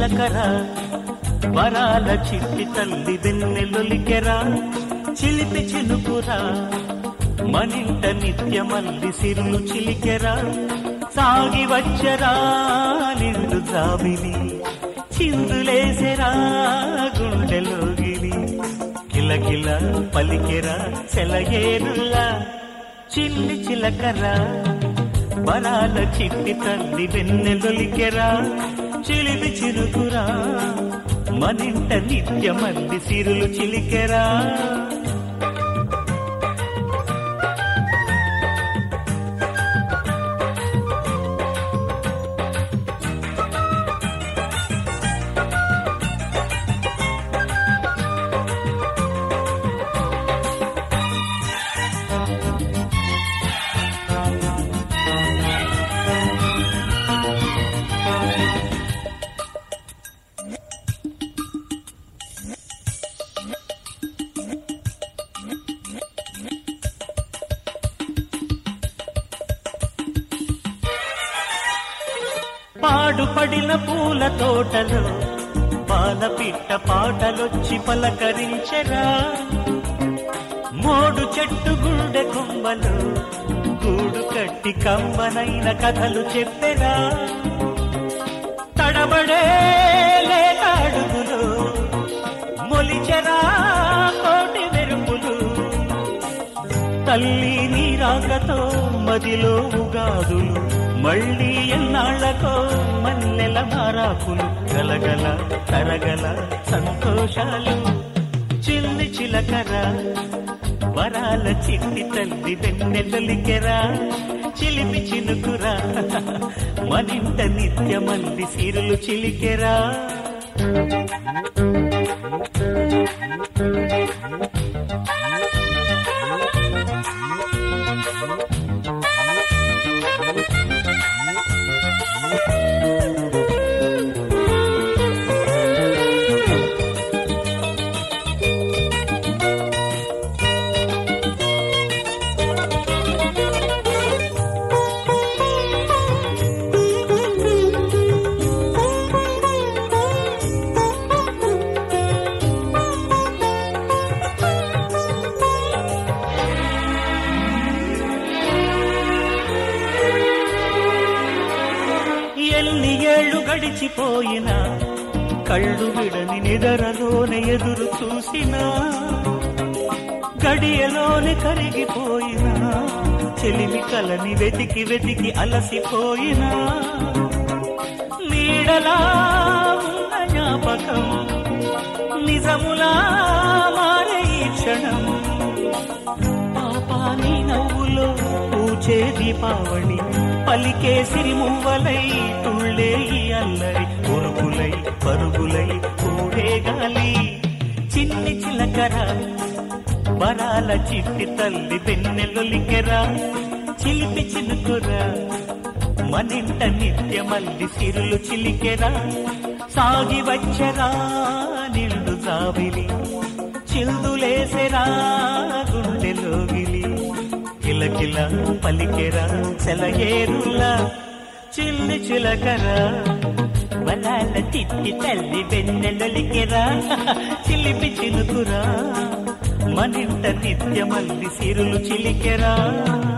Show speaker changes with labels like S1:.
S1: చిలకరా వరాల చిట్టి తల్లి వెన్నెలొలికెరా చిలిపి చినుకురా మనింట నిత్యమల్లి సిరులు చిలికెరా సాగి వచ్చరా నిండు జాబిలి చిందులేసెరా గుండెలోగిలి కిలకిల పలికెరా సెలయేరులా చిల్లి చిలకరా వరాల చిట్టి తల్లి వెన్నెలొలికెరా చిలిపి చిరుకురా మనింట నిత్యమల్లి సిరులు చిలికెరా పాడుపడిన పూల తోటలో పాలపిట్ట పాటలొచ్చి పలకరించెరా మోడు చెట్టు గుండె కొమ్మలు గూడు కట్టి కమ్మనైన కథలు చెప్పెరా తడబడే లేతాడుగులు మొలిచెరా కోటి మెరుపులు తల్లి నీరాకతో మదిలో ఉగాదులు మళ్ళీ ఎన్నాళ్లకో మల్లెల మారాకులు గలగల తరగల సంతోషాలు చిల్లి చిలకర వరాల చిట్టి తల్లి వెన్నెలలికెరా చిలిపి చినుకురా మనింట నిత్యమల్లి సిరులు చిలికెరా ఎన్ని ఏళ్ళు గడిచిపోయినా కళ్ళు విడని నిదరలోనే ఎదురు చూసినా గడియలోనే కరిగిపోయినా చెలిమి కలని వెతికి వెతికి అలసిపోయినా నీడలా ఉన్న జ్ఞాపకం నిజములా మారే ఈ క్షణం పాపాని నవ్వులో పూచే దీపావళి పలికే సిరిమువ్వలై తుళ్ళే ఈ అల్లరి ఉరుకులై పరుగులై కూడే గాలి చిన్ని చిలకర వరాల చిట్టి తల్లి వెన్నెలొలికెరా చిలిపి చినుకురా మనింట నిత్యమల్లి సిరులు చిలికెరా సాగి వచ్చరా నిండు జాబిలి చిందులేసెరా గుండెలోగిలి కిలకిల పలికెరా సెలయేరులా చిల్లి చిలకరా వలాల తిట్టి తల్లి వెన్నెలొలికెరా చిలిపి చిలుకురా మనింట నిత్యమల్లి సిరులు చిలికెరా